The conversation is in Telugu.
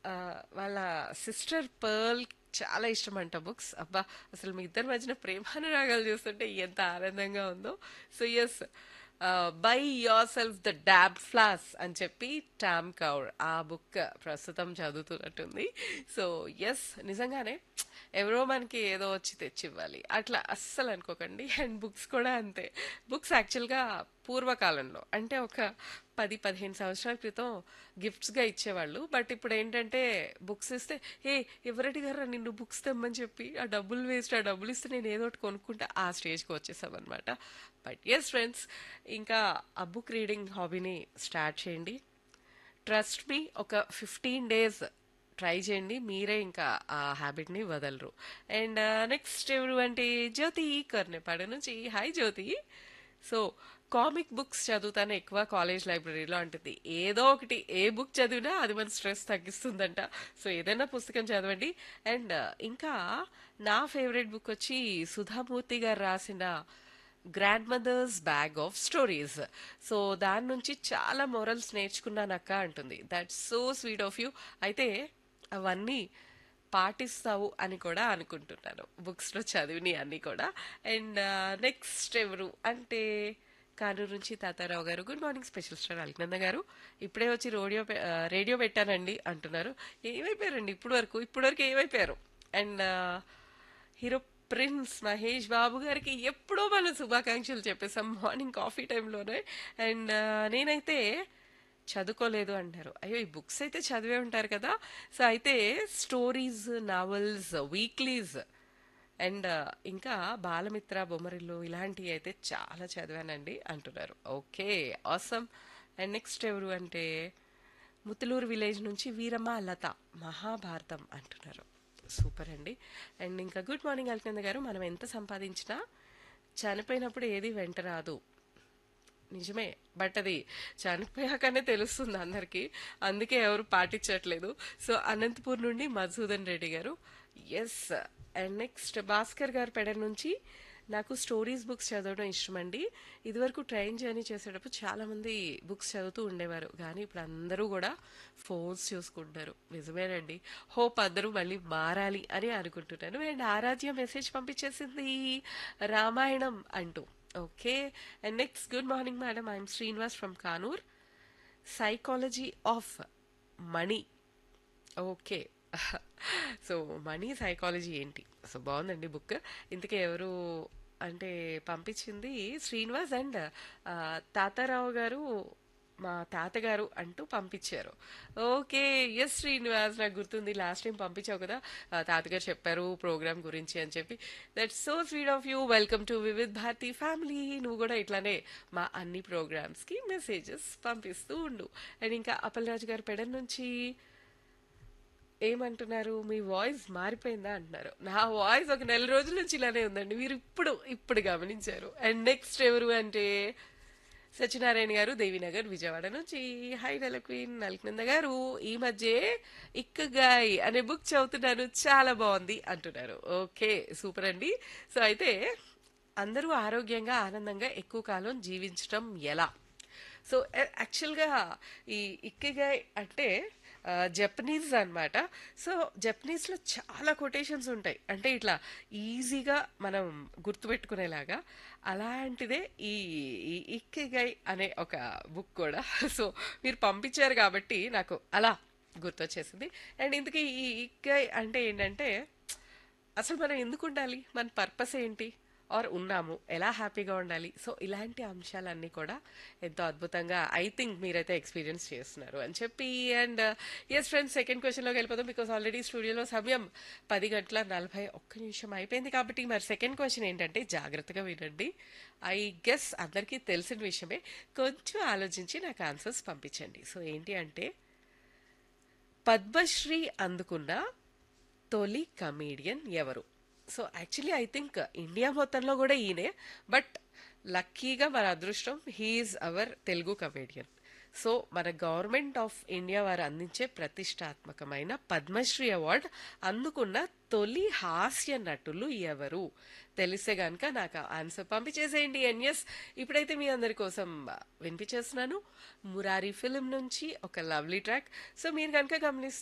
ఆ, వాళ్ళ సిస్టర్ పర్ల్ చాలా ఇష్టం అంట బుక్స్ అబ్బా అసలు మీ ఇద్దరి మధ్యన ప్రేమానురాగాలు చూస్తుంటే ఎంత ఆనందంగా ఉందో so yes by yourself the డాబ్ ఫ్లాస్ అని చెప్పి టామ్ కౌర్ ఆ బుక్ ప్రస్తుతం చదువుతున్నట్టుంది సో ఎస్ నిజంగానే ఎవరో మనకి ఏదో వచ్చి తెచ్చి ఇవ్వాలి అట్లా అస్సలు అనుకోకండి అండ్ బుక్స్ కూడా అంతే బుక్స్ యాక్చువల్గా పూర్వకాలంలో అంటే ఒక పది పదిహేను సంవత్సరాల క్రితం గిఫ్ట్స్గా ఇచ్చేవాళ్ళు బట్ ఇప్పుడు ఏంటంటే బుక్స్ ఇస్తే ఏ ఎవరటి గారు నిన్ను బుక్స్ తెమ్మని చెప్పి ఆ డబ్బులు వేస్ట్ ఆ డబ్బులు ఇస్తే నేను ఏదో ఒకటి కొనుక్కుంటా ఆ స్టేజ్కి వచ్చేసాం అనమాట బట్ ఎస్ ఫ్రెండ్స్ ఇంకా ఆ బుక్ రీడింగ్ హాబీని స్టార్ట్ చేయండి ట్రస్ట్ మీ ఒక ఫిఫ్టీన్ డేస్ ట్రై చేయండి మీరే ఇంకా ఆ హ్యాబిట్ని వదలరు అండ్ నెక్స్ట్ ఎవరు అంటే జ్యోతి కర్నేపాడు నుంచి hi Jyothi so comic books చదువుతాను ఎక్కువ కాలేజ్ లైబ్రరీలో అంటుంది ఏదో ఒకటి ఏ బుక్ చదివినా అది మన స్ట్రెస్ తగ్గిస్తుందంట సో ఏదైనా పుస్తకం చదవండి అండ్ ఇంకా నా ఫేవరెట్ బుక్ వచ్చి సుధామూర్తి గారు రాసిన grand mother's bag of stories so దాని నుంచి చాలా మొరల్స్ నేర్చుకున్నాను అక్క అంటుంది that's so sweet of you అయితే అవన్నీ పాటిస్తావు అని కూడా అనుకుంటున్నాను బుక్స్లో చదివిని అన్ని కూడా అండ్ నెక్స్ట్ ఎవరు అంటే కానూరు నుంచి Tatarao garu good morning special star Alnanda garu ఇప్పుడే వచ్చి రేడియో పె- ఆ, రేడియో పెట్టానండి అంటున్నారు ఏమైపోయారండి ఇప్పుడు వరకు ఇప్పుడు వరకు ఏమైపోయారు and hero prince Mahesh Babu గారికి ఎప్పుడో మనం శుభాకాంక్షలు చెప్పేసాం మార్నింగ్ కాఫీ టైంలోనే అండ్ నేనైతే చదువుకోలేదు అంటారు అయ్యో ఈ బుక్స్ అయితే చదివే ఉంటారు కదా సో అయితే స్టోరీస్ నావెల్స్ వీక్లీస్ అండ్ ఇంకా బాలమిత్ర బొమ్మరిల్లు ఇలాంటివి అయితే చాలా చదివానండి అంటున్నారు ఓకే ఆసమ్ అండ్ నెక్స్ట్ ఎవరు అంటే ముతులూరు విలేజ్ నుంచి వీరమ్మ లత మహాభారతం అంటున్నారు సూపర్ అండి అండ్ ఇంకా గుడ్ మార్నింగ్ అల్కంద గారు మనం ఎంత సంపాదించినా చనిపోయినప్పుడు ఏది వెంట రాదు నిజమే బట్ అది చనిపోయాకనే తెలుస్తుంది అందరికీ అందుకే ఎవరు పాటించట్లేదు సో అనంతపూర్ నుండి మధుసూదన్ రెడ్డి గారు ఎస్ అండ్ నెక్స్ట్ భాస్కర్ గారు పెడ నుంచి నాకు స్టోరీస్ బుక్స్ చదవడం ఇష్టం అండి ఇదివరకు ట్రైన్ జర్నీ చేసేటప్పుడు చాలా మంది బుక్స్ చదువుతూ ఉండేవారు కానీ ఇప్పుడు అందరూ కూడా ఫోన్స్ చూసుకుంటారు నిజమేనండి హోప్ అందరూ మళ్ళీ మారాలి అని అనుకుంటున్నాను అండ్ ఆరాధ్య మెసేజ్ పంపించేసింది రామాయణం అంటూ okay and next good morning madam I'm Srinivas from Kanur psychology of money okay so money psychology ఏంటి సో బాగుందండి బుక్ ఇంతకీ ఎవరు అంటే పంపించింది శ్రీనివాస్ అండ్ ఆ, తాతారావు గారు మా తాతగారు అంటూ పంపించారు ఓకే ఎస్ శ్రీనివాస్ నాకు గుర్తుంది లాస్ట్ టైం పంపించావు కదా ఆ, తాతగారు చెప్పారు ప్రోగ్రామ్ గురించి అని చెప్పి that's so sweet of you welcome to Vividh Bharati family నువ్వు కూడా ఇట్లానే మా అన్ని ప్రోగ్రామ్స్కి మెసేజెస్ పంపిస్తూ ఉండు అండ్ ఇంకా అప్పలరాజు గారు పెడ నుంచి ఏమంటున్నారు మీ వాయిస్ మారిపోయిందా అంటున్నారు నా వాయిస్ ఒక నెల రోజుల నుంచి ఇలానే ఉందండి మీరు ఇప్పుడు ఇప్పుడు గమనించారు అండ్ నెక్స్ట్ ఎవరు అంటే సత్యనారాయణ గారు దేవినగర్ విజయవాడ నుంచి హై నెల క్వీన్ నల్కనంద గారు ఈ మధ్య ఇక్కగాయ్ అనే బుక్ చదువుతున్నాను చాలా బాగుంది అంటున్నారు ఓకే సూపర్ అండి సో అయితే అందరూ ఆరోగ్యంగా ఆనందంగా ఎక్కువ కాలం జీవించడం ఎలా సో యాక్చువల్గా ఈ ఇక్కిగాయ్ అంటే జపనీస్ అన్నమాట సో జపనీస్లో చాలా కొటేషన్స్ ఉంటాయి అంటే ఇట్లా ఈజీగా మనం గుర్తుపెట్టుకునేలాగా అలాంటిదే ఈ ఈ ఇక్కిగై అనే ఒక బుక్ కూడా సో మీరు పంపించారు కాబట్టి నాకు అలా గుర్తొచ్చేసింది అండ్ ఇందుకే ఈ ఇక్కై అంటే ఏంటంటే అసలు మనం ఎందుకు ఉండాలి మన పర్పస్ ఏంటి ఆర్ ఉన్నాము ఎలా హ్యాపీగా ఉండాలి సో ఇలాంటి అంశాలన్నీ కూడా ఎంతో అద్భుతంగా ఐ థింక్ మీరైతే ఎక్స్పీరియన్స్ చేస్తున్నారు అని చెప్పి అండ్ ఎస్ ఫ్రెండ్స్ సెకండ్ క్వశ్చన్లోకి వెళ్ళిపోతాం బికాస్ ఆల్రెడీ స్టూడియోలో సమయం పది గంటల నలభై ఒక్క నిమిషం అయిపోయింది కాబట్టి మరి సెకండ్ క్వశ్చన్ ఏంటంటే జాగ్రత్తగా వినండి ఐ గెస్ అందరికీ తెలిసిన విషయమే కొంచెం ఆలోచించి నాకు ఆన్సర్స్ పంపించండి సో ఏంటి అంటే పద్మశ్రీ అందుకున్న తొలి కమీడియన్ ఎవరు so actually I think India మొత్తంలో కూడా ఈయనే బట్ లక్కీగా మన అదృష్టం he is our Telugu comedian so మన గవర్నమెంట్ ఆఫ్ ఇండియా వారు అందించే ప్రతిష్టాత్మకమైన పద్మశ్రీ అవార్డ్ అందుకున్న తొలి హాస్య నటులు ఎవరు తెలిస్తే గనక నాకు ఆన్సర్ పంపించేసేయండి అండ్ ఎస్ ఇప్పుడైతే మీ అందరి కోసం వినిపించేస్తున్నాను మురారి ఫిలిం నుంచి ఒక లవ్లీ ట్రాక్ సో మీరు కనుక గమనిస్తే